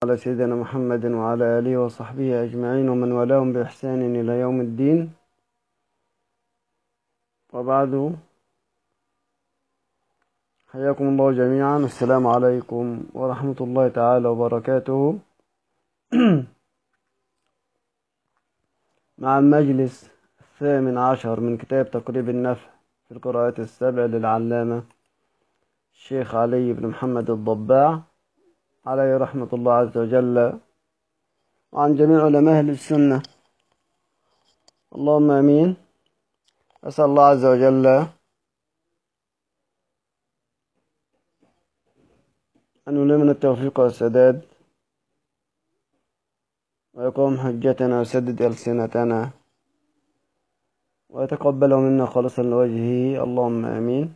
على سيدنا محمد وعلى آله وصحبه أجمعين ومن والاهم بإحسان إلى يوم الدين وبعد حياكم الله جميعا السلام عليكم ورحمة الله تعالى وبركاته مع المجلس الثامن عشر من كتاب تقريب النفع في القراءات السبع للعلامة الشيخ علي بن محمد الضباع عليه رحمة الله عز وجل وعن جميع علماء أهل السنة اللهم آمين أسأل الله عز وجل أن يلمنا التوفيق والسداد ويقوم حجتنا ويسدد ألسنتنا ويتقبله منا خالصا لوجهه اللهم آمين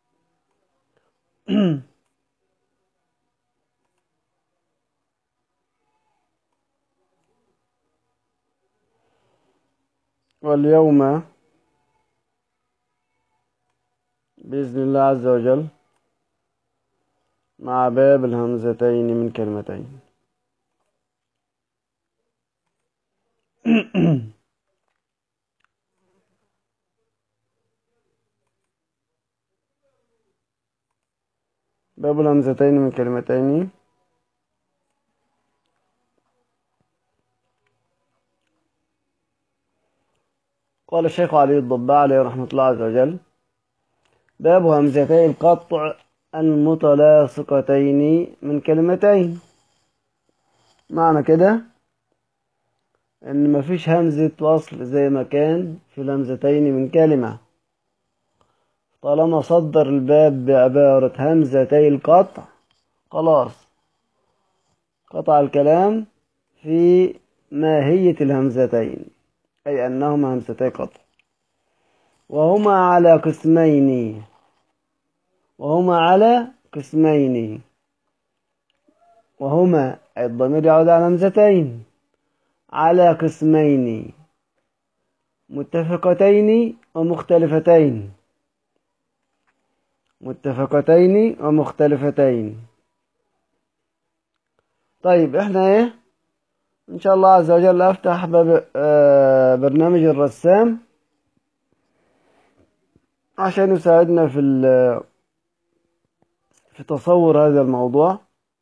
واليوم بإذن الله عز وجل مع باب الهمزتين من كلمتين باب الهمزتين من كلمتين قال الشيخ علي الضباع عليه رحمة الله عز وجل باب همزتي القطع المتلاصقتين من كلمتين معنى كده ان مفيش همزة وصل زي ما كان في الهمزتين من كلمة طالما صدر الباب بعبارة همزتي القطع خلاص قطع الكلام في ماهية الهمزتين أي أنهما همزتي قطع وهما على قسمين وهما على قسمين وهما الضمير يعود على همزتين على قسمين متفقتين ومختلفتين متفقتين ومختلفتين طيب احنا ايه ان شاء الله عز وجل افتح باب آه برنامج الرسام عشان يساعدنا في في تصور هذا الموضوع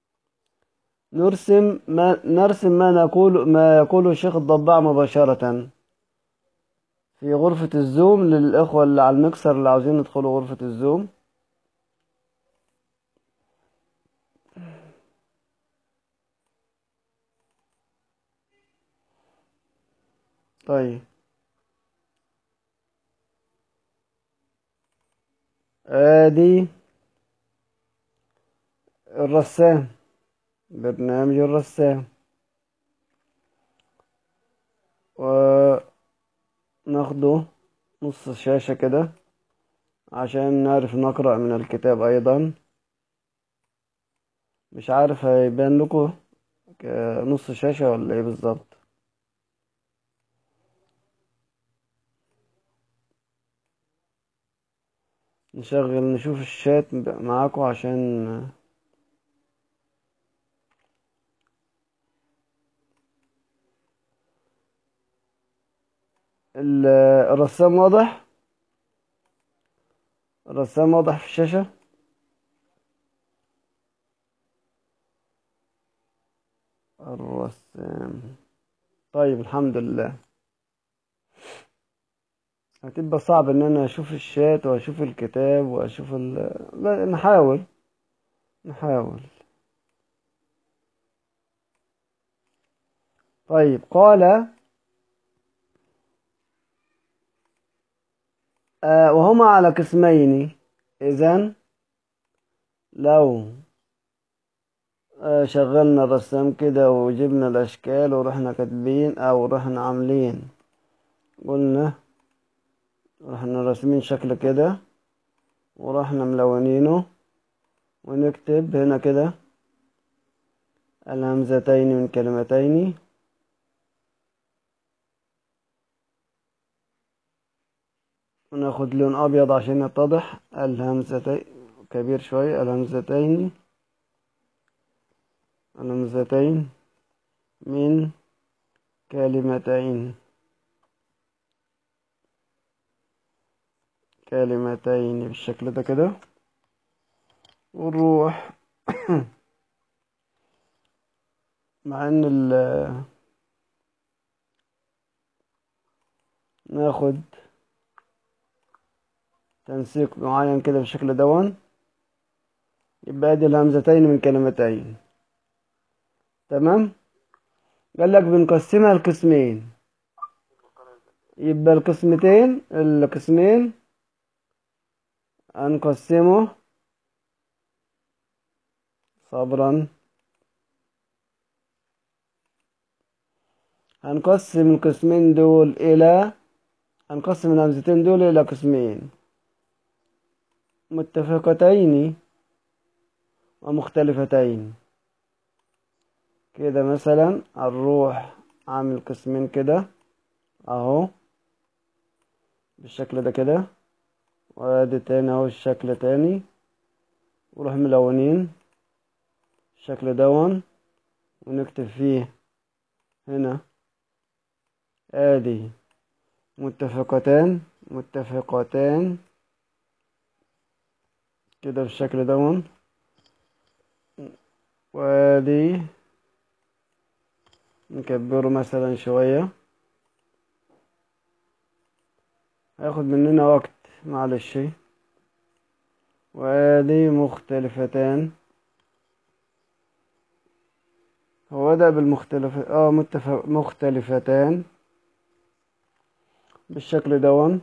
نرسم ما نرسم ما نقول ما يقوله الشيخ الضباع مباشرة في غرفة الزوم للإخوة اللي على المكسر اللي عاوزين يدخلوا غرفة الزوم طيب ادي الرسام برنامج الرسام وناخده نص الشاشة كده عشان نعرف نقرأ من الكتاب أيضا مش عارف هيبان لكم نص شاشة ولا ايه بالظبط نشغل نشوف الشات معاكم عشان الرسام واضح الرسام واضح في الشاشة الرسام طيب الحمد لله هتبقى صعب ان انا اشوف الشات واشوف الكتاب واشوف ال... لا نحاول نحاول طيب قال آه وهما على قسمين اذا لو آه شغلنا الرسام كده وجبنا الاشكال ورحنا كاتبين او رحنا عاملين قلنا رحنا راسمين شكل كده ورحنا ملونينه ونكتب هنا كده الهمزتين من كلمتين وناخد لون ابيض عشان يتضح الهمزتين كبير شوية الهمزتين الهمزتين من كلمتين كلمتين بالشكل ده كده ونروح مع ان ال ناخد تنسيق معين كده بالشكل دون يبقى ادي الهمزتين من كلمتين تمام قال لك بنقسمها لقسمين يبقى القسمتين القسمين هنقسمه صبرا هنقسم القسمين دول إلى هنقسم الهمزتين دول إلى قسمين متفقتين ومختلفتين كده مثلا هنروح عامل قسمين كده اهو بالشكل ده كده وادي تاني اهو الشكل تاني وروح ملونين الشكل دون ونكتب فيه هنا ادي متفقتان متفقتان كده بالشكل دون وادي نكبره مثلا شوية هياخد مننا وقت معلش وادي مختلفتان هو ده بالمختلف اه متفق مختلفتان بالشكل دون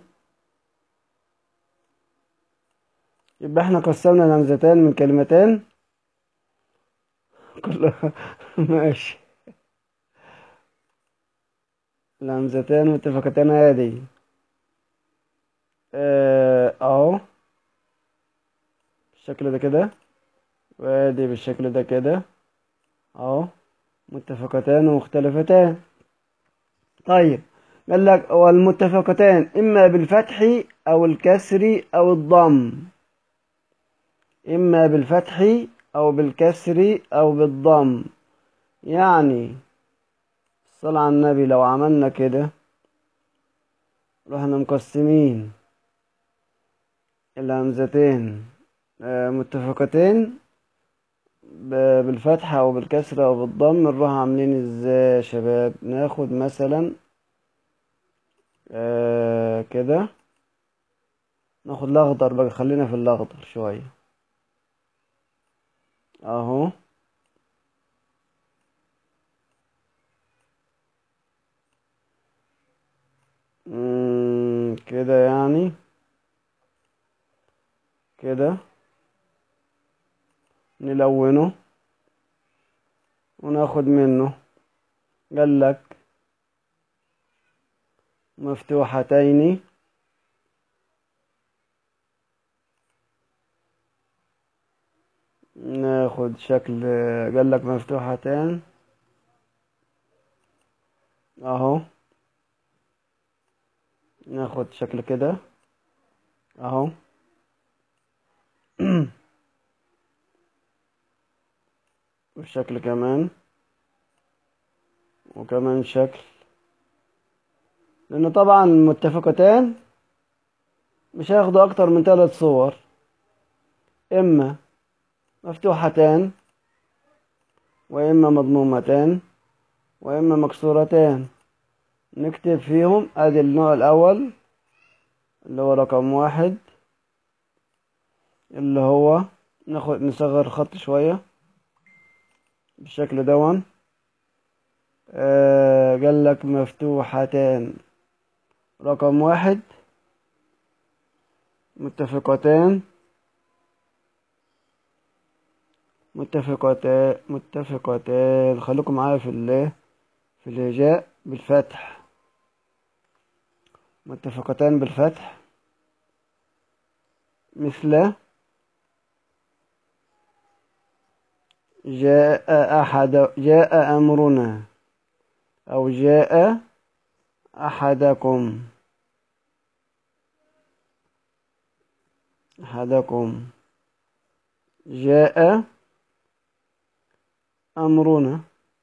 يبقى احنا قسمنا الهمزتين من كلمتين كلها ماشي الهمزتين متفقتين هذه اهو بالشكل ده كده وادي بالشكل ده كده اهو متفقتان ومختلفتان طيب قال لك والمتفقتان اما بالفتح او الكسر او الضم اما بالفتح او بالكسر او بالضم يعني الصلاة على النبي لو عملنا كده رحنا مقسمين الهمزتين متفقتين بالفتحة أو بالكسرة أو بالضم نروح عاملين ازاي يا شباب ناخد مثلا آه كده ناخد الأخضر بقى خلينا في الأخضر شوية أهو كده يعني كده نلونه وناخد منه قال لك مفتوحتين ناخد شكل قال لك مفتوحتان اهو ناخد شكل كده اهو والشكل كمان وكمان شكل لأنه طبعا متفقتان مش هياخدوا أكتر من ثلاث صور إما مفتوحتان وإما مضمومتان وإما مكسورتان نكتب فيهم ادي النوع الاول اللي هو رقم واحد اللي هو ناخد نصغر خط شوية بالشكل دون آه قال لك مفتوحتان رقم واحد متفقتان متفقتان متفقتان خليكم معايا في ال في الهجاء بالفتح متفقتان بالفتح مثل جاء أحد جاء أمرنا أو جاء أحدكم أحدكم جاء أمرنا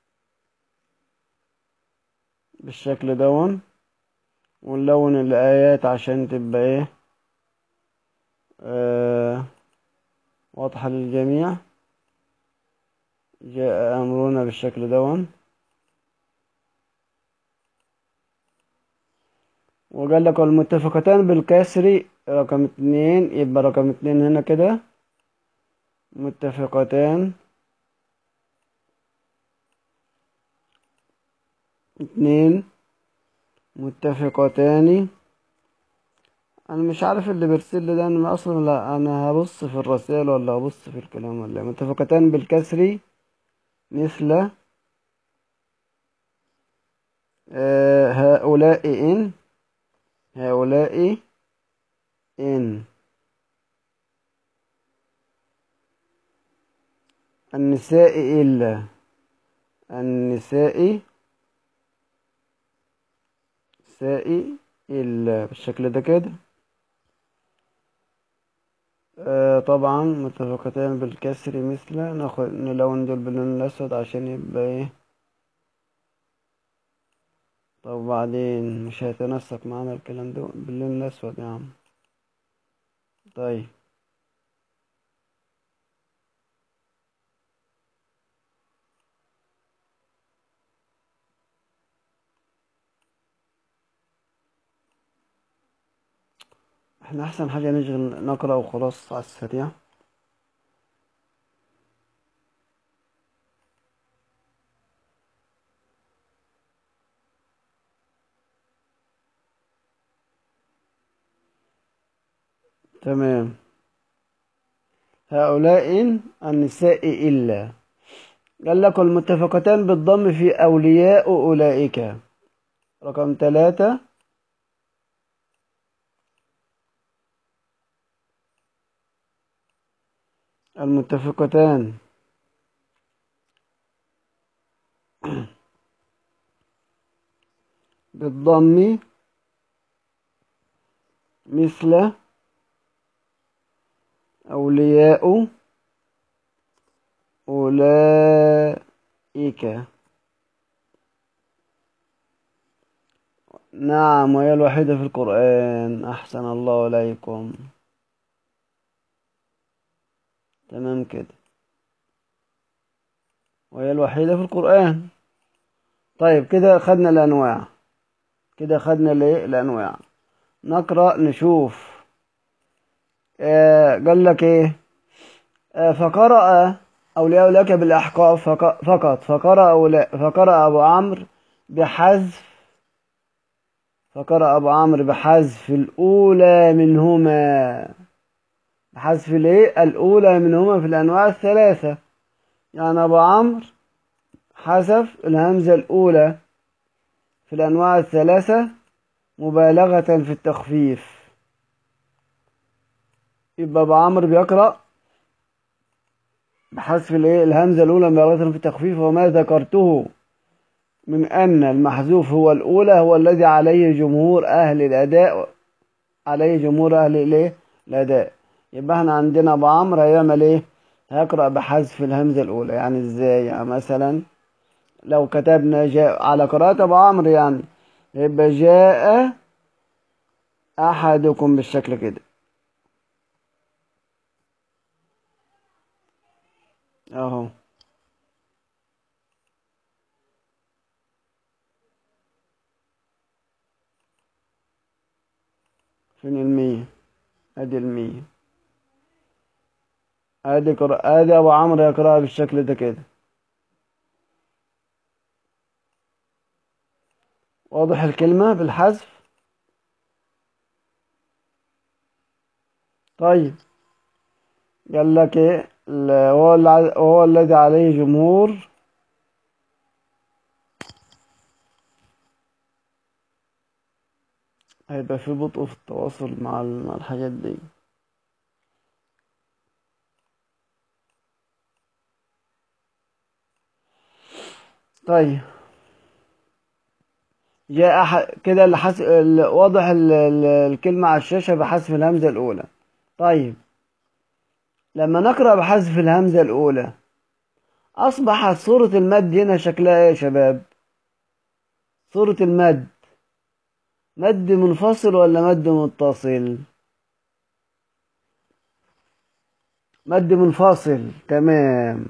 بالشكل دون ونلون الآيات عشان تبقى ايه آه واضحة للجميع جاء أمرنا بالشكل دون وقال لك المتفقتان بالكسر رقم اتنين يبقى رقم اتنين هنا كده متفقتان اتنين متفقتان انا مش عارف اللي بيرسل لي ده انا اصلا لا انا هبص في الرسائل ولا هبص في الكلام ولا إيه؟ متفقتان بالكسر مثل آه هؤلاء ان هؤلاء إن النساء إلا النساء نساء إلا بالشكل ده كده آه طبعا متفقتان بالكسر مثل ناخد نلون دول باللون الأسود عشان يبقى ايه طب وبعدين مش هيتنسق معانا الكلام ده باللون الأسود يا عم طيب احنا احسن حاجة نشغل نقرأ وخلاص على السريع تمام هؤلاء النساء إلا قال لك المتفقتان بالضم في أولياء أولئك رقم ثلاثة المتفقتان بالضم مثل أولياء أولئك نعم وهي الوحيدة في القرآن أحسن الله إليكم تمام كده وهي الوحيدة في القرآن طيب كده خدنا الأنواع كده خدنا الايه الأنواع نقرأ نشوف آه قال لك ايه آه فقرأ أولياء لك بالأحقاف فق- فقط فقرأ أولا فقرأ أبو عمرو بحذف فقرأ أبو عمرو بحذف الأولى منهما بحذف الايه الأولى منهما في الأنواع الثلاثة يعني أبو عمرو حذف الهمزة الأولى في الأنواع الثلاثة مبالغة في التخفيف يبقى أبو عمرو بيقرأ بحذف الايه الهمزة الأولى مبالغة في التخفيف وما ذكرته من أن المحذوف هو الأولى هو الذي عليه جمهور أهل الأداء عليه جمهور أهل الايه الأداء يبقى احنا عندنا أبو عمرو هيعمل ايه هيقرأ بحذف الهمزة الأولى يعني ازاي يعني مثلا لو كتبنا جاء على قراءة أبو عمرو يعني يبقى جاء أحدكم بالشكل كده أهو فين المية ادي المية ادي قراءة ادي ابو عمرو يقرأها بالشكل ده كده واضح الكلمة بالحذف طيب قال لك ايه ال- هو الع- هو الذي عليه جمهور هيبقى في بطء في التواصل مع ال- مع الحاجات دي طيب جاء أحد كده اللي حس... ال- واضح ال... ال- الكلمة على الشاشة بحذف الهمزة الأولى طيب لما نقرأ بحذف الهمزة الأولى أصبحت صورة المد هنا شكلها إيه يا شباب صورة المد مد منفصل ولا مد متصل مد منفصل تمام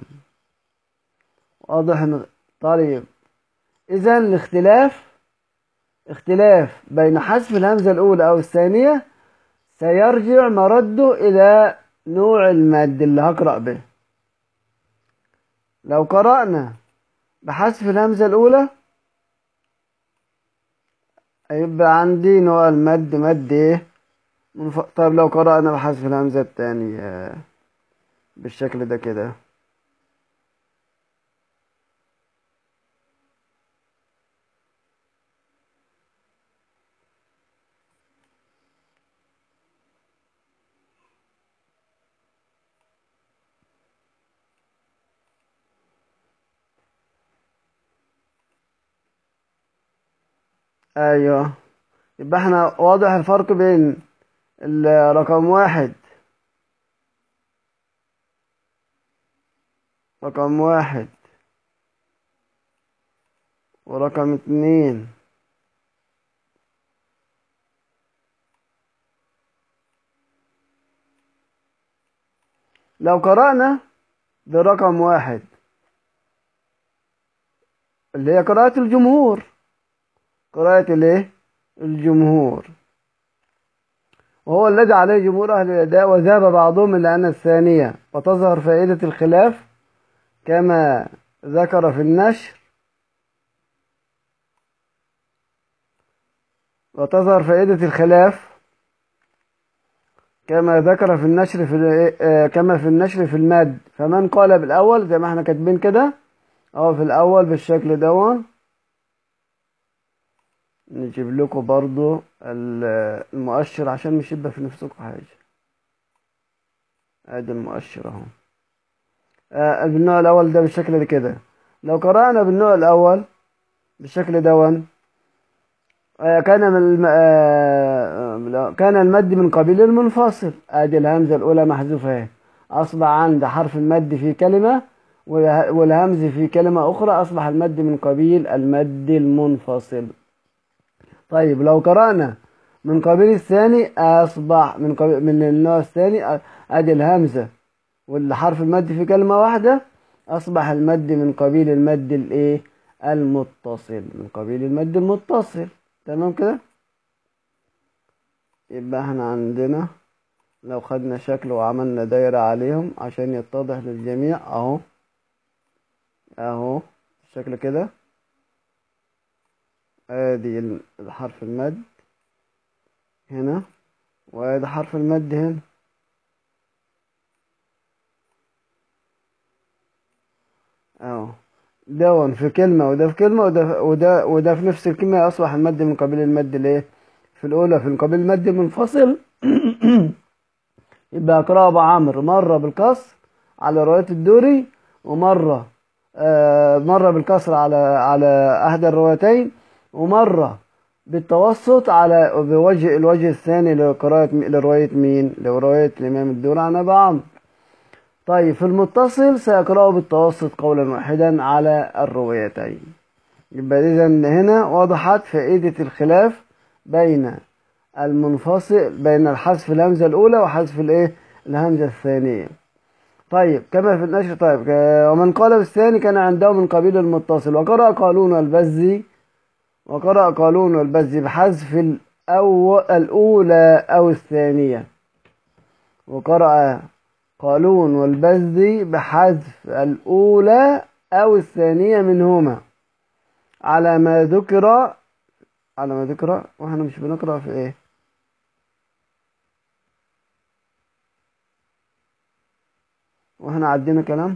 واضح طيب إذا الاختلاف اختلاف بين حذف الهمزة الأولى أو الثانية سيرجع مرده إلى نوع المد اللي هقرأ به لو قرأنا بحذف الهمزة الأولى هيبقى عندي نوع المد مد ايه منف... طيب لو قرأنا بحذف الهمزة التانية بالشكل ده كده ايوه يبقى احنا واضح الفرق بين رقم واحد رقم واحد ورقم اتنين لو قرأنا برقم واحد اللي هي قراءة الجمهور قراءة الايه الجمهور وهو الذي عليه جمهور أهل الأداء وذهب بعضهم إلى أن الثانية وتظهر فائدة الخلاف كما ذكر في النشر وتظهر فائدة الخلاف كما ذكر في النشر في كما في النشر في المد فمن قال بالأول زي ما احنا كاتبين كده أو في الأول بالشكل دون نجيب لكم برضو المؤشر عشان مش يبقى في نفسكم حاجة ادي المؤشر اهو آه بالنوع الاول ده بالشكل ده كده لو قرأنا بالنوع الاول بالشكل دون آه كان من آه كان المد من قبيل المنفصل ادي الهمزة الاولى محذوفة اهي اصبح عند حرف المد في كلمة والهمز في كلمة اخرى اصبح المد من قبيل المد المنفصل طيب لو قرأنا من قبيل الثاني أصبح من قبيل من النوع الثاني أدي الهمزة والحرف المد في كلمة واحدة أصبح المد من قبيل المد الإيه المتصل من قبيل المد المتصل تمام كده يبقى احنا عندنا لو خدنا شكل وعملنا دايرة عليهم عشان يتضح للجميع اهو اهو الشكل كده ادي حرف المد هنا وادي حرف المد هنا اهو دون في كلمة وده في كلمة وده وده وده في نفس الكلمة أصبح المد من قبيل المد الايه؟ في الأولى في قبيل المد منفصل يبقى أقرأ أبو عمرو مرة بالكسر على رواية الدوري ومرة آه مرة بالكسر على على أحد الروايتين ومرة بالتوسط على بوجه الوجه الثاني لقراءة لرواية مين؟ لرواية الإمام الدوري عن أبي عمرو. طيب في المتصل سيقرأه بالتوسط قولا واحدا على الروايتين. يبقى إذا هنا وضحت فائدة الخلاف بين المنفصل بين الحذف الهمزة الأولى وحذف الإيه؟ الهمزة الثانية. طيب كما في النشر طيب ومن قال بالثاني كان عنده من قبيل المتصل وقرأ قالون والبزي وقرأ قالون والبزي بحذف الأو... الأولى أو الثانية وقرأ قالون والبزي بحذف الأولى أو الثانية منهما على ما ذكر على ما ذكر واحنا مش بنقرأ في ايه واحنا عدينا كلام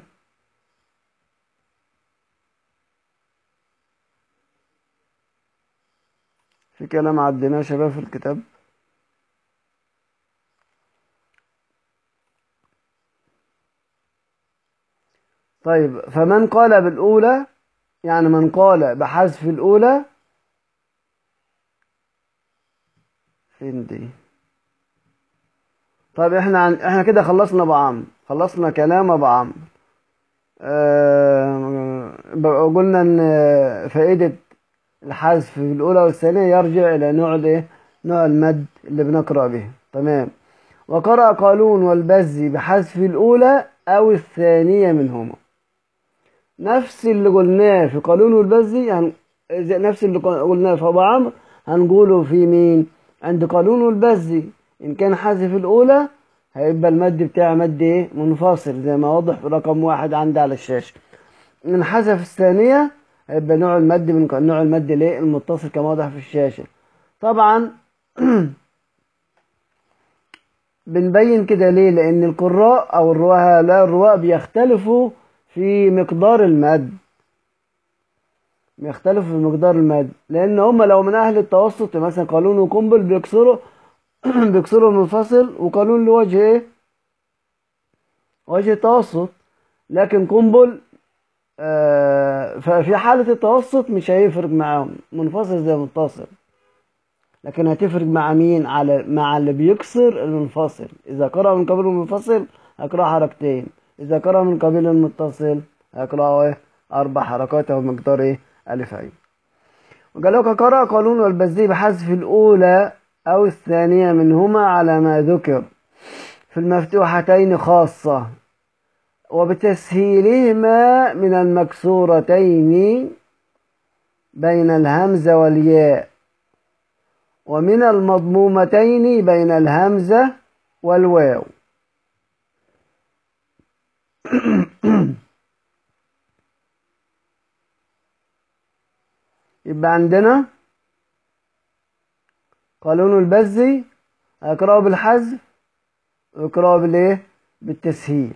في كلام عديناه شباب في الكتاب طيب فمن قال بالأولى يعني من قال بحذف الأولى فين دي طيب احنا عن... احنا كده خلصنا ابو عمرو خلصنا كلام ابو عمرو آه، قلنا ان فائدة الحذف في الأولى والثانية يرجع إلى نوع الايه نوع المد اللي بنقرأ به تمام وقرأ قالون والبزي بحذف الأولى أو الثانية منهما نفس اللي قلناه في قالون والبزي هن... زي- نفس اللي قلناه في أبو عمرو هنقوله في مين عند قالون والبزي إن كان حذف الأولى هيبقى المد بتاعه مد ايه منفصل زي ما واضح في رقم واحد عندي على الشاشة من حذف الثانية هيبقى نوع المد من نوع المد الايه المتصل كما واضح في الشاشة طبعا بنبين كده ليه لأن القراء أو الرواة لا الرواة بيختلفوا في مقدار المد بيختلفوا في مقدار المد لأن هم لو من أهل التوسط مثلا قالون وقنبل بيكسروا بيكسروا المنفصل وقالون لوجه ايه وجه التوسط لكن قنبل آه ففي حالة التوسط مش هيفرق معاهم منفصل زي متصل لكن هتفرق مع مين على مع اللي بيكسر المنفصل اذا قرأ من قبيل المنفصل هيقرأ حركتين اذا قرأ من قبيل المتصل هيقرأ ايه اربع حركات او مقدار ايه الف عين وقال لك قرأ قانون والبزي بحذف الاولى او الثانية منهما على ما ذكر في المفتوحتين خاصة وبتسهيلهما من المكسورتين بين الهمزة والياء ومن المضمومتين بين الهمزة والواو يبقى عندنا قانون البزي هيقرأه بالحذف ويقرأه بالايه بالتسهيل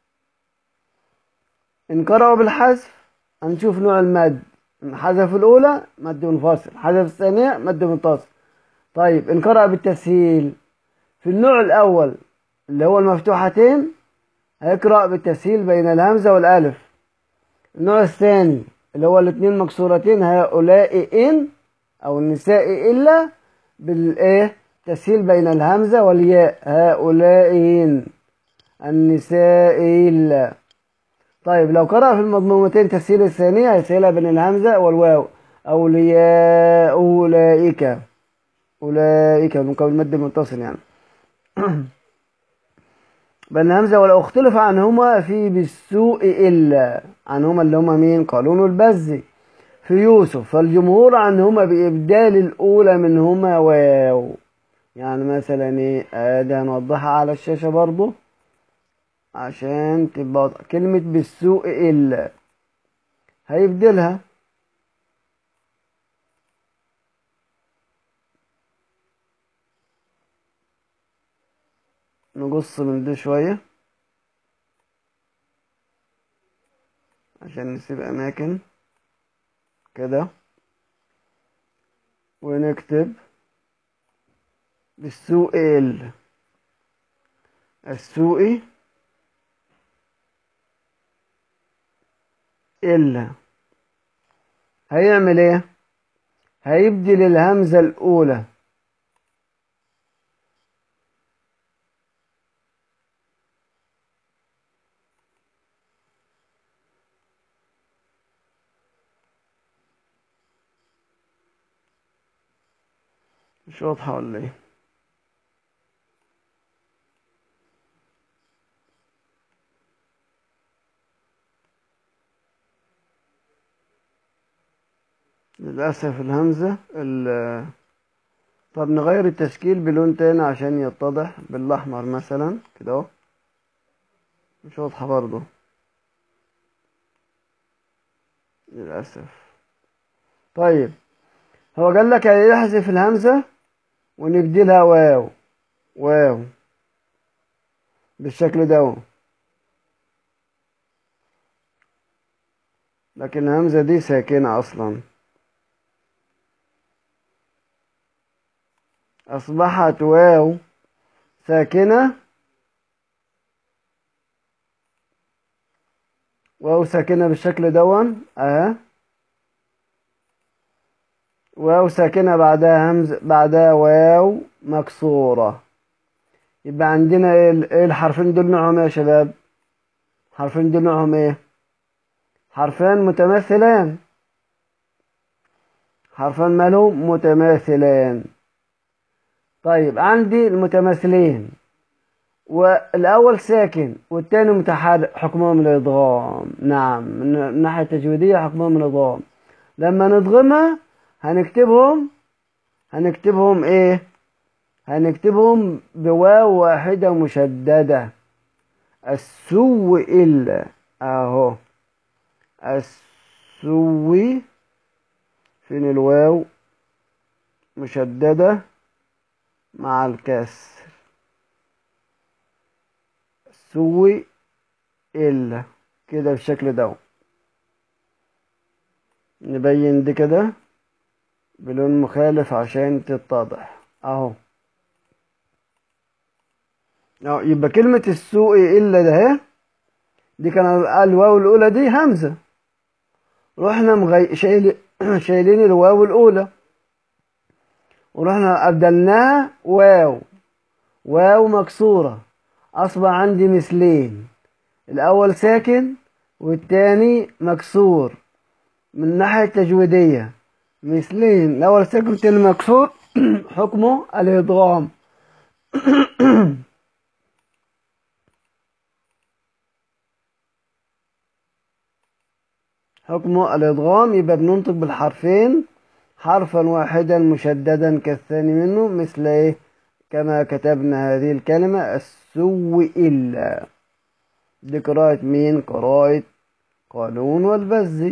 إن قرأوا بالحذف هنشوف نوع المد حذف الأولى مد منفصل حذف الثانية مد متصل طيب إن قرأ بالتسهيل في النوع الأول اللي هو المفتوحتين هيقرأ بالتسهيل بين الهمزة والألف النوع الثاني اللي هو الاثنين مكسورتين هؤلاء إن أو النساء إلا بالإيه تسهيل بين الهمزة والياء هؤلاء إن النساء إلا طيب لو قرأ في المضمومتين تسهيل الثانية هيسهلها بين الهمزة والواو أولياء أولئك أولئك من قبل المد المتصل يعني بين الهمزة ولو اختلف عنهما في بالسوء إلا عنهما اللي هما مين قالون البزي في يوسف فالجمهور عنهما بإبدال الأولى منهما واو يعني مثلا ايه ادي هنوضحها على الشاشة برضو عشان تبقى كلمة بالسوء إلا هيبدلها نقص من ده شوية عشان نسيب أماكن كده ونكتب بالسوء ال السوء إلا هيعمل ايه هيبدل الهمزة الأولى مش واضحة ولا ايه للأسف الهمزة ال طب نغير التشكيل بلون تاني عشان يتضح بالأحمر مثلا كده اهو مش واضحة برضو للأسف طيب هو قال لك يحذف الهمزة ونبدلها واو واو بالشكل ده لكن الهمزة دي ساكنة أصلا أصبحت واو ساكنة واو ساكنة بالشكل دون أها واو ساكنة بعدها همز بعدها واو مكسورة يبقى عندنا ايه الحرفين دول نوعهم ايه يا شباب حرفين دول نوعهم ايه حرفان متماثلان حرفان ماله متماثلان طيب عندي المتماثلين والأول ساكن والتاني متحرك حكمهم الإضغام نعم من الناحية التجويدية حكمهم الإضغام لما نضغمها هنكتبهم هنكتبهم إيه هنكتبهم بواو واحدة مشددة السو إلا أهو السو فين الواو مشددة مع الكسر سوي إلا كده بالشكل ده نبين دي كده بلون مخالف عشان تتضح اهو اهو يبقى كلمة السوء إلا ده اهي دي كان الواو الأولى دي همزة رحنا مغي... شايل... شايلين الواو الأولى ورحنا أبدلناها واو واو مكسورة أصبح عندي مثلين الأول ساكن والتاني مكسور من الناحية التجويدية مثلين الأول ساكن والتاني مكسور حكمه الإضغام حكمه الإضغام يبقى بننطق بالحرفين حرفا واحدا مشددا كالثاني منه مثل إيه كما كتبنا هذه الكلمة السو إلا دي قراءة مين قراءة قانون والبزي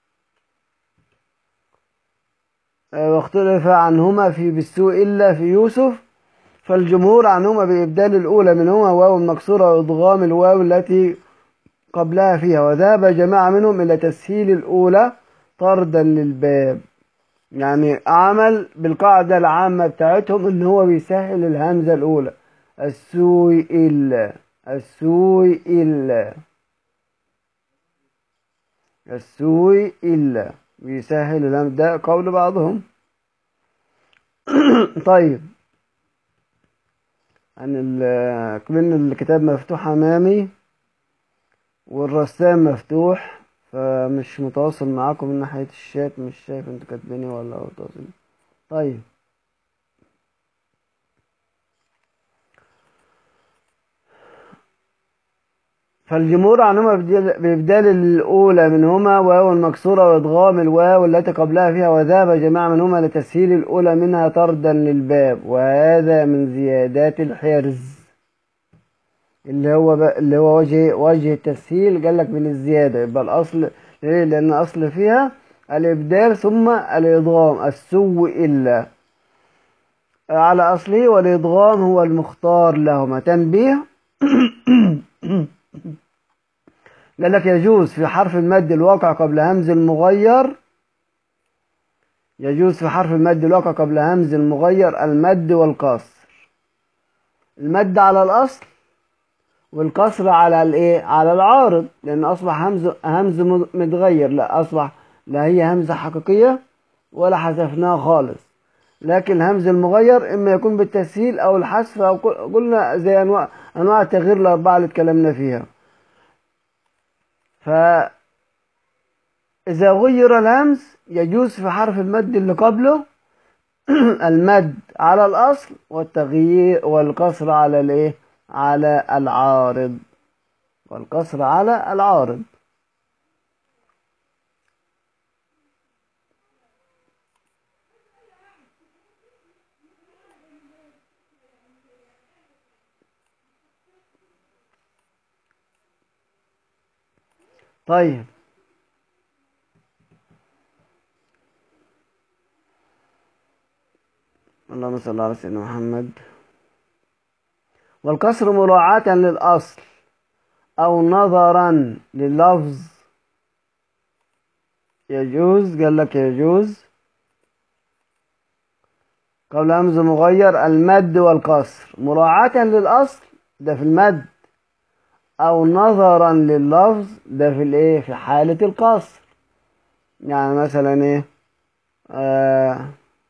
واختلف عنهما في بالسوء إلا في يوسف فالجمهور عنهما بإبدال الأولى منهما واو مكسورة وإضغام الواو التي قبلها فيها وذهب جماعة منهم إلى تسهيل الأولى طردا للباب يعني عمل بالقاعدة العامة بتاعتهم إن هو بيسهل الهمزة الأولى السوء إلا السوء إلا السوء إلا بيسهل الهمزة ده قول بعضهم طيب عن كمان الكتاب مفتوح أمامي والرسام مفتوح فمش متواصل معاكم من ناحية الشات مش شايف انتوا كاتبيني ولا متواصل طيب فالجمهور عنهما بإبدال الأولى منهما واو المكسورة وإضغام الواو التي قبلها فيها وذهب جماعة منهما لتسهيل الأولى منها طردا للباب وهذا من زيادات الحرز اللي هو بقى اللي هو وجه وجه التسهيل قال لك من الزيادة يبقى الأصل ليه؟ لأن الأصل فيها الإبدال ثم الإضغام السو إلا على أصله والإضغام هو المختار لهما تنبيه قال لك يجوز في حرف المد الواقع قبل همز المغير يجوز في حرف المد الواقع قبل همز المغير المد والقصر المد على الأصل والكسر على الايه على العارض لان اصبح همز همز متغير لا اصبح لا هي همزه حقيقيه ولا حذفناها خالص لكن الهمز المغير اما يكون بالتسهيل او الحذف او قلنا زي انواع انواع التغيير الاربعه اللي اتكلمنا فيها ف اذا غير الهمز يجوز في حرف المد اللي قبله المد على الاصل والتغيير والقصر على الايه على العارض والقصر على العارض طيب اللهم صل على سيدنا محمد والكسر مراعاة للأصل أو نظرا لللفظ يجوز قال لك يجوز قبل همز مغير المد والكسر مراعاة للأصل ده في المد أو نظرا لللفظ ده في الإيه في حالة القصر يعني مثلا إيه آه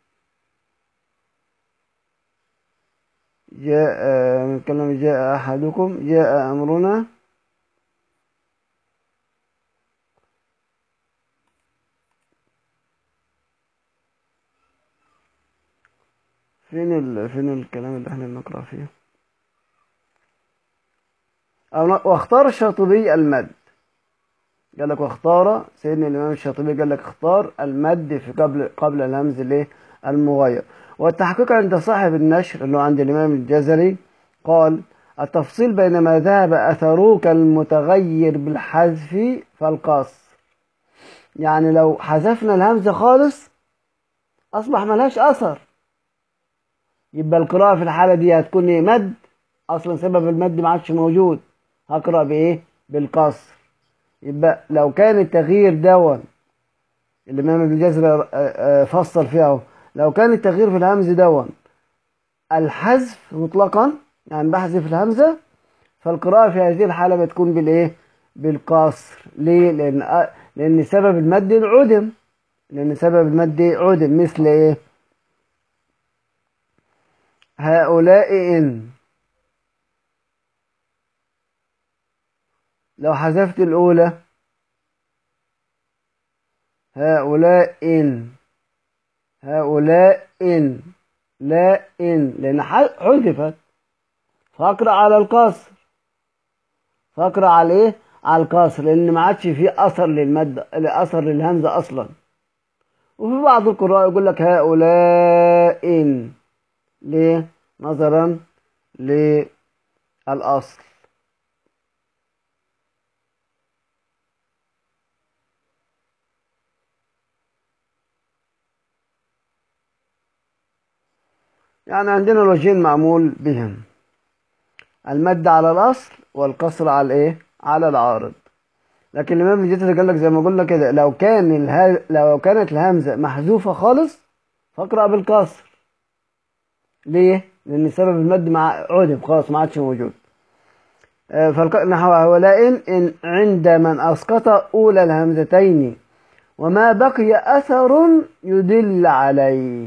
جاء نتكلم جاء أحدكم جاء أمرنا فين ال... فين الكلام اللي احنا بنقرأ فيه أو ن- واختار الشاطبي المد قال لك واختار سيدنا الإمام الشاطبي قال لك اختار المد في قبل قبل الهمز الايه المغير والتحقيق عند صاحب النشر اللي هو عند الإمام الجزري قال التفصيل بين ما ذهب أثره كالمتغير بالحذف فالقص يعني لو حذفنا الهمزة خالص أصبح ملهاش أثر يبقى القراءة في الحالة دي هتكون إيه مد أصلا سبب المد ما عادش موجود هقرأ بإيه بالقصر يبقى لو كان التغيير دون الإمام ابن جزر فصل فيه أهو لو كان التغيير في الهمز دون الحذف مطلقا يعني بحذف الهمزة فالقراءة في هذه الحالة بتكون بالإيه بالقصر ليه لأن لأن سبب المد عدم لأن سبب المد عدم مثل إيه هؤلاء إن لو حذفت الأولى هؤلاء إن هؤلاء إن لا إن لأن حذفت فأقرأ على القصر فأقرأ على إيه؟ على القصر لأن ما عادش فيه أثر للمد أثر للهمزة أصلا وفي بعض القراء يقول لك هؤلاء إن ليه؟ نظرا للأصل يعني عندنا الوجهين معمول بهم المد على الأصل والقصر على الإيه؟ على العارض لكن الإمام ابن جزر قال لك زي ما قلنا كده لو كان اله... لو كانت الهمزة محذوفة خالص فاقرأ بالقصر ليه؟ لأن سبب المد مع عدم خلاص ما عادش موجود فالق... نحو هؤلاء إن عند من أسقط أولى الهمزتين وما بقي أثر يدل عليه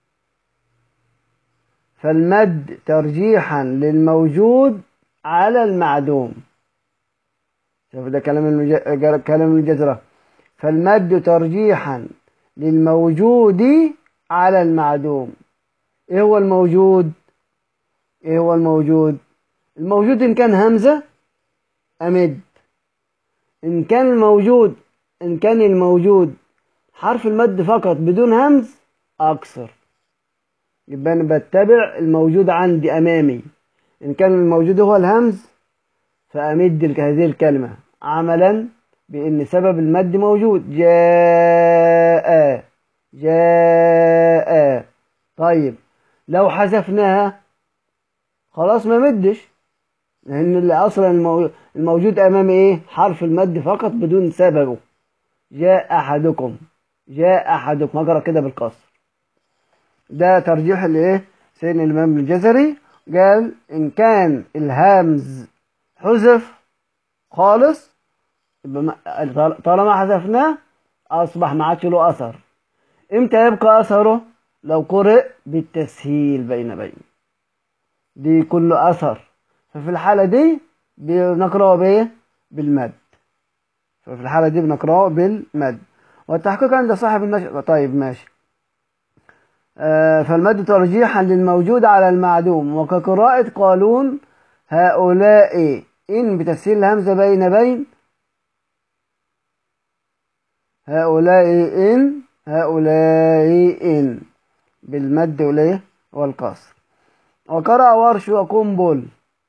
فالمد ترجيحا للموجود على المعدوم شوف ده كلام المج... كلام الجزرة فالمد ترجيحا للموجود على المعدوم ايه هو الموجود ايه هو الموجود الموجود ان كان همزة امد ان كان الموجود ان كان الموجود حرف المد فقط بدون همز اكثر يبقى انا بتبع الموجود عندي امامي ان كان الموجود هو الهمز فامد هذه الكلمه عملا بان سبب المد موجود جاء جاء طيب لو حذفناها خلاص ما مدش لان اللي اصلا الموجود امامي ايه حرف المد فقط بدون سببه جاء احدكم جاء احدكم اقرا كده بالقصر ده ترجيح الايه سيدنا الامام الجزري قال ان كان الهمز حذف خالص طالما حذفناه اصبح ما عادش له اثر امتى يبقى اثره لو قرئ بالتسهيل بين بين دي كله اثر ففي الحاله دي بنقراه بايه بالمد ففي الحاله دي بنقراه بالمد والتحقيق عند صاحب النشر طيب ماشي فالمد ترجيحا للموجود على المعدوم وكقراءة قالون هؤلاء إن بتسهيل الهمزة بين بين هؤلاء إن هؤلاء إن بالمد وليه والقصر وقرأ ورش وقنبل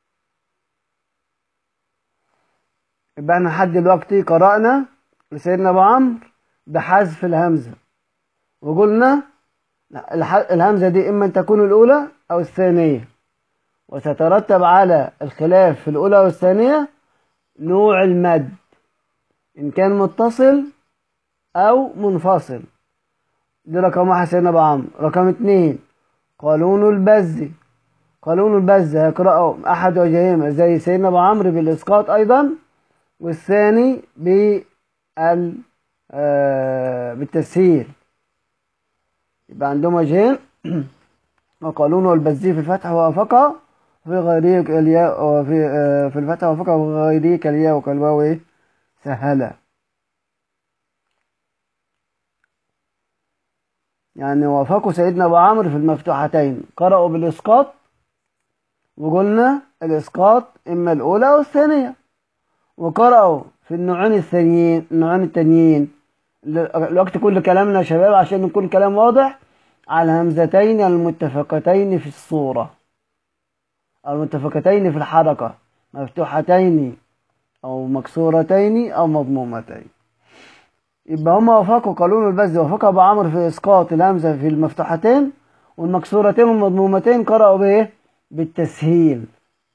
يبقى احنا لحد دلوقتي قرأنا لسيدنا أبو عمرو بحذف الهمزة وقلنا الهمزة دي إما أن تكون الأولى أو الثانية وتترتب على الخلاف في الأولى والثانية نوع المد إن كان متصل أو منفصل دي رقم واحد سيدنا أبو عمرو رقم اتنين قانون البز قانون البز هيقرأه أحد وجههما زي سيدنا أبو عمرو بالإسقاط أيضا والثاني بال بالتسهيل يبقى عندهم وجهين وقالون والبزي في الفتح وافقه في غيره الياء وفي في الفتح وافقه وفي غيره كالياء وكالواو ايه سهلا يعني وافقوا سيدنا أبو عمرو في المفتوحتين قرأوا بالإسقاط وقلنا الإسقاط إما الأولى أو الثانية وقرأوا في النوعين الثانيين النوعين التانيين الوقت كل كلامنا يا شباب عشان يكون كلام واضح على الهمزتين المتفقتين في الصورة المتفقتين في الحركة مفتوحتين أو مكسورتين أو مضمومتين يبقى هما وافقوا قانون البذل وافق أبو عمرو في إسقاط الهمزة في المفتوحتين والمكسورتين والمضمومتين قرأوا بإيه؟ بالتسهيل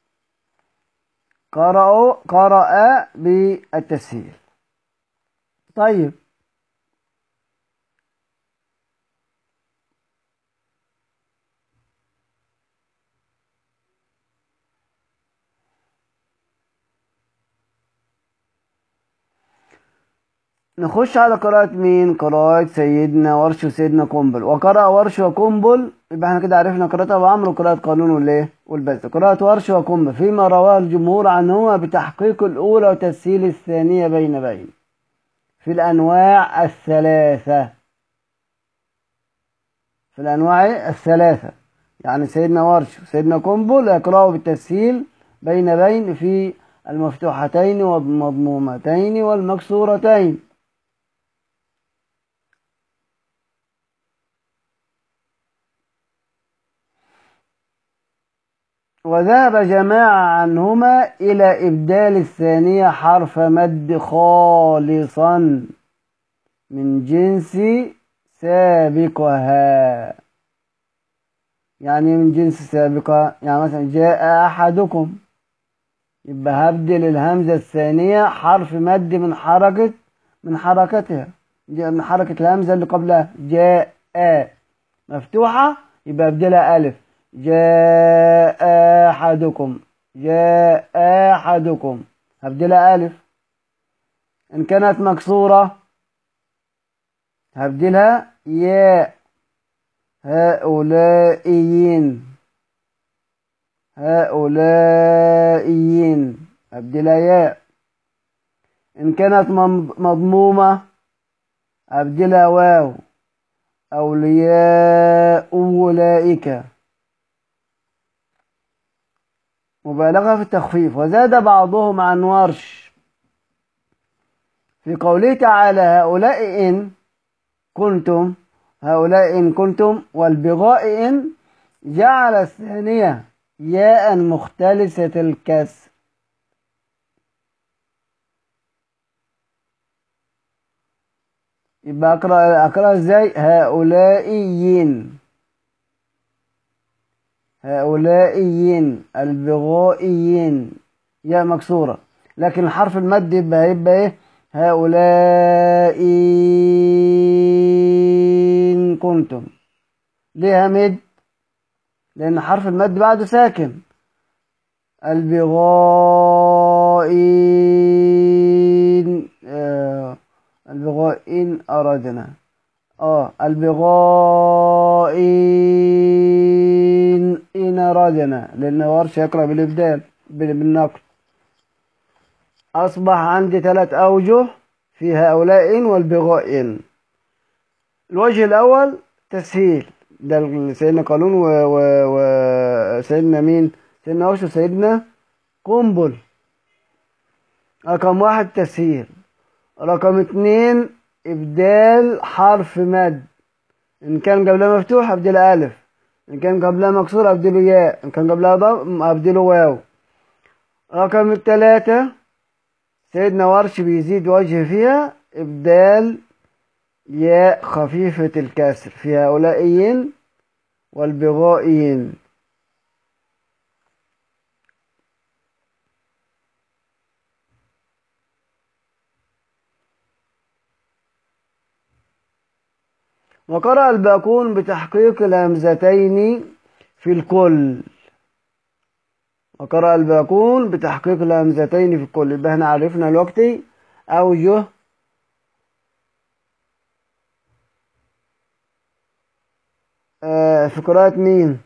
قرأوا قرأ بالتسهيل طيب نخش على قراءة مين؟ قراءة سيدنا ورش وسيدنا قنبل وقرأ ورش وقنبل يبقى احنا كده عرفنا قراءة أبو عمرو وقراءة قانون والايه؟ والبث قراءة ورش وقنبل فيما رواه الجمهور عنهما بتحقيق الأولى وتسهيل الثانية بين بين في الأنواع الثلاثة في الأنواع الثلاثة يعني سيدنا ورش وسيدنا قنبل يقرأوا بالتسهيل بين بين في المفتوحتين والمضمومتين والمكسورتين وذهب جماعة عنهما إلى إبدال الثانية حرف مد خالصا من جنس سابقها يعني من جنس سابقة يعني مثلا جاء أحدكم يبقى هبدل الهمزة الثانية حرف مد من حركة من حركتها من حركة الهمزة اللي قبلها جاء مفتوحة يبقى أبدلها ألف جاء أحدكم جاء أحدكم هبدلها ألف إن كانت مكسورة هبدلها ياء هؤلائيين هؤلائيين أبدلها ياء إن كانت مضمومة أبدلها واو أولياء أولئك مبالغة في التخفيف وزاد بعضهم عن ورش في قوله تعالى هؤلاء إن كنتم هؤلاء إن كنتم والبغاء إن جعل الثانية ياء مختلسة الكسر يبقى أقرأ أقرأ إزاي هؤلائيين هؤلائيين البغائيين ياء مكسورة لكن الحرف المد يبقى هيبقى ايه هؤلاء إن كنتم ليه مد لأن حرف المد بعده ساكن البغائين آه البغائين أردنا اه البغائين إن أردنا لأن ورش يقرأ بالإبدال بالنقل أصبح عندي ثلاث أوجه في هؤلاء والبغائين الوجه الأول تسهيل ده سيدنا قانون وسيدنا و... و... مين سيدنا ورش وسيدنا قنبل رقم واحد تسهيل رقم اتنين إبدال حرف مد إن كان قبلها مفتوح أبدل ألف إن كان قبلها مكسور أبدله ياء إن كان قبلها ضم أبدله واو رقم التلاتة سيدنا ورش بيزيد وجه فيها إبدال ياء خفيفة الكسر في هؤلائيين والبغائيين وقرأ الباقون بتحقيق الهمزتين في الكل وقرأ الباقون بتحقيق الهمزتين في الكل يبقى احنا عرفنا دلوقتي أوجه آه في قراءة مين؟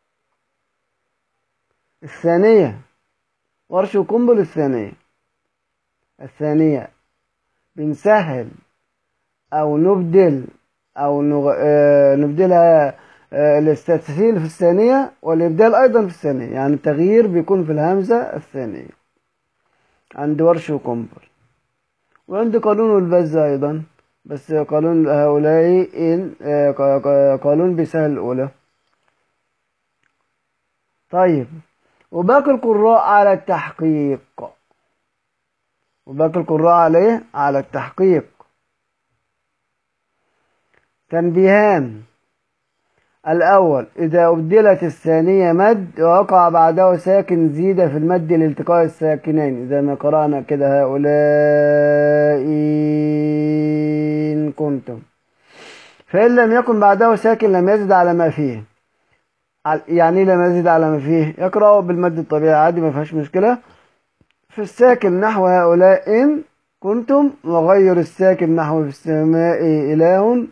الثانية ورش وقنبل الثانية الثانية بنسهل أو نبدل أو نغ... آه، نبدلها آه، الاستسهيل في الثانية والإبدال أيضا في الثانية يعني التغيير بيكون في الهمزة الثانية عند ورش وكمبر وعند قانون البز أيضا بس قانون هؤلاء إن آه، ق- ق- قانون بيسهل الأولى طيب وباقي القراء على التحقيق وباقي القراء عليه على التحقيق تنبيهان الأول إذا أبدلت الثانية مد ووقع بعده ساكن زيد في المد لالتقاء الساكنين زي ما قرأنا كده هؤلاء إن كنتم فإن لم يكن بعده ساكن لم يزد على ما فيه عل- يعني إيه لم يزد على ما فيه يقرأ بالمد الطبيعي عادي ما فيهاش مشكلة في الساكن نحو هؤلاء إن كنتم وغير الساكن نحو في السماء إله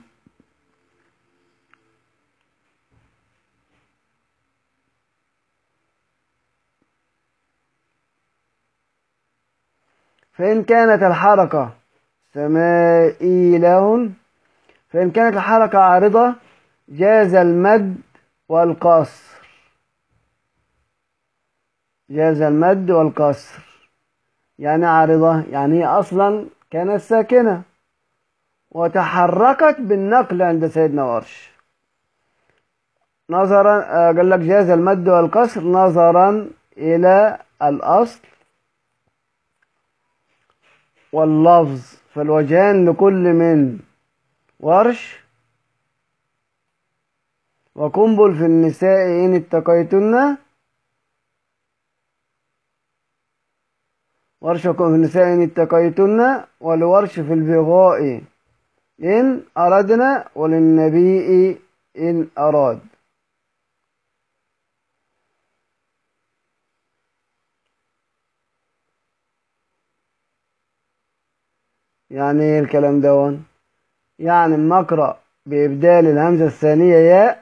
فإن كانت الحركة سمائي له فإن كانت الحركة عارضة جاز المد والقصر جاز المد والقصر يعني عارضة يعني هي أصلا كانت ساكنة وتحركت بالنقل عند سيدنا ورش نظرا آه، قال لك جاز المد والقصر نظرا إلى الأصل واللفظ فالوجهان لكل من ورش وقنبل في النساء إن اتقيتن ورش في النساء إن اتقيتن ولورش في البغاء إن أردنا وللنبي إن أراد يعني ايه الكلام دون يعني اما اقرا بابدال الهمزه الثانيه ياء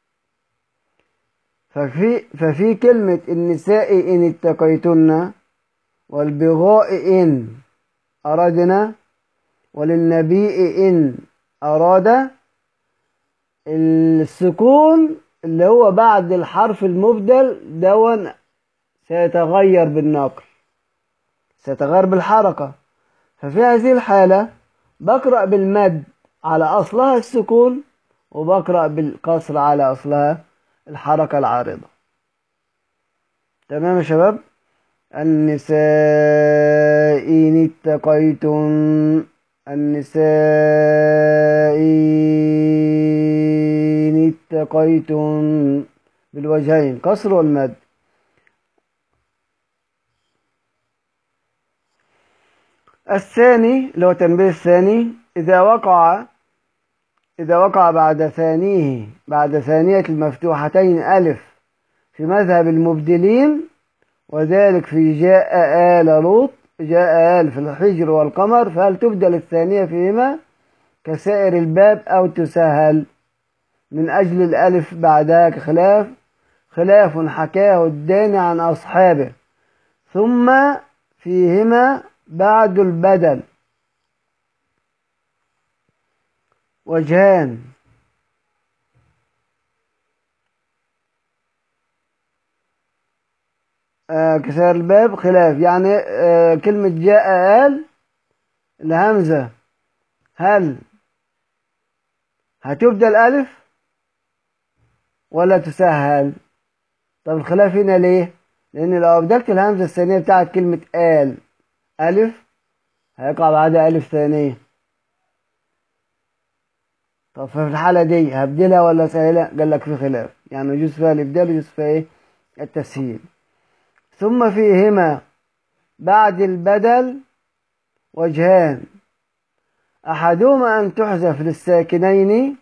ففي ففي كلمه النساء ان اتقيتن والبغاء ان اردنا وللنبي ان اراد السكون اللي هو بعد الحرف المبدل دون سيتغير بالنقل سيتغير بالحركه ففي هذه الحالة بقرأ بالمد على أصلها السكون وبقرأ بالقصر على أصلها الحركة العارضة تمام يا شباب النساء إن اتقيتن النساء إن اتقيتن بالوجهين قصر والمد الثاني اللي هو التنبيه الثاني إذا وقع إذا وقع بعد ثانيه بعد ثانية المفتوحتين ألف في مذهب المبدلين وذلك في جاء آل لوط جاء آل في الحجر والقمر فهل تبدل الثانية فيهما كسائر الباب أو تسهل من أجل الألف بعدها خلاف خلاف حكاه الداني عن أصحابه ثم فيهما بعد البدل وجهان آه كسر الباب خلاف يعني آه كلمة جاء آل الهمزة هل هتبدل ألف ولا تسهل طب الخلاف هنا ليه لأن لو أبدلت الهمزة الثانية بتاعت كلمة آل ألف هيقع بعدها ألف ثانية طب في الحالة دي هبدلها ولا سهلها قال لك في خلاف يعني يجوز فيها الإبدال ويجوز فيها إيه التسهيل ثم فيهما بعد البدل وجهان أحدهما أن تحذف للساكنين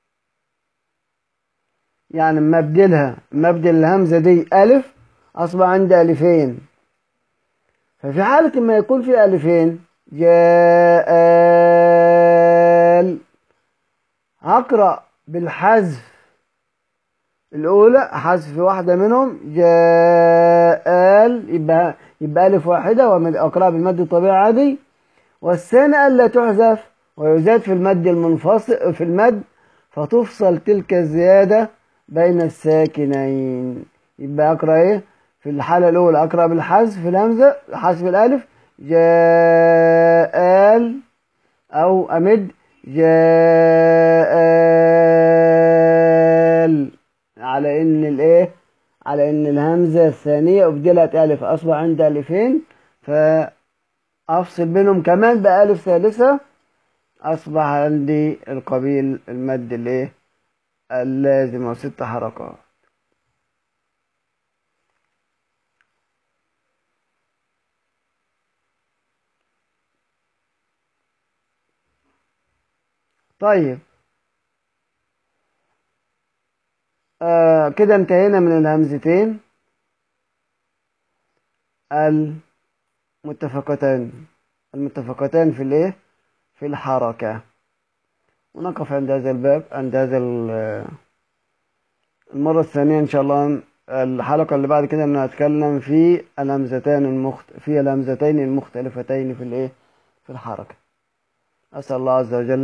يعني مبدلها مبدل الهمزة دي ألف أصبح عندي ألفين ففي حالة ما يكون في ألفين جاء هقرأ بالحذف الأولى حذف واحدة منهم جاء يبقى يبقى ألف واحدة وأقرأ بالمد الطبيعي عادي والثانية ألا تحذف ويزاد في المد المنفصل في المد فتفصل تلك الزيادة بين الساكنين يبقى أقرأ إيه في الحالة الأولى أقرأ بالحذف الهمزة حذف الألف جاء أو أمد جاء على إن الإيه على إن الهمزة الثانية أبدلت ألف أصبح عندي ألفين فأفصل بينهم كمان بألف ثالثة أصبح عندي القبيل المد الإيه اللازم وست حركات طيب آه كده انتهينا من الهمزتين المتفقتان المتفقتان في الايه في الحركة ونقف عند هذا الباب عند هذا المرة الثانية إن شاء الله الحلقة اللي بعد كده هنتكلم في الهمزتين المخت... في الهمزتين المختلفتين في الايه في الحركة أسأل الله عز وجل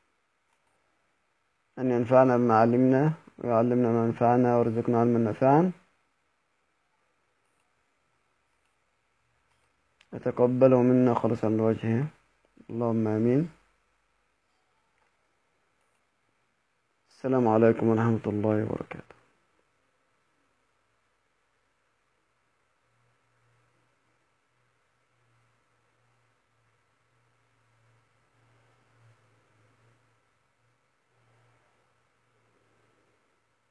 أن ينفعنا بما علمنا ويعلمنا ما ينفعنا ويرزقنا علما نافعا يتقبله منا خالصا لوجهه اللهم آمين السلام عليكم ورحمة الله وبركاته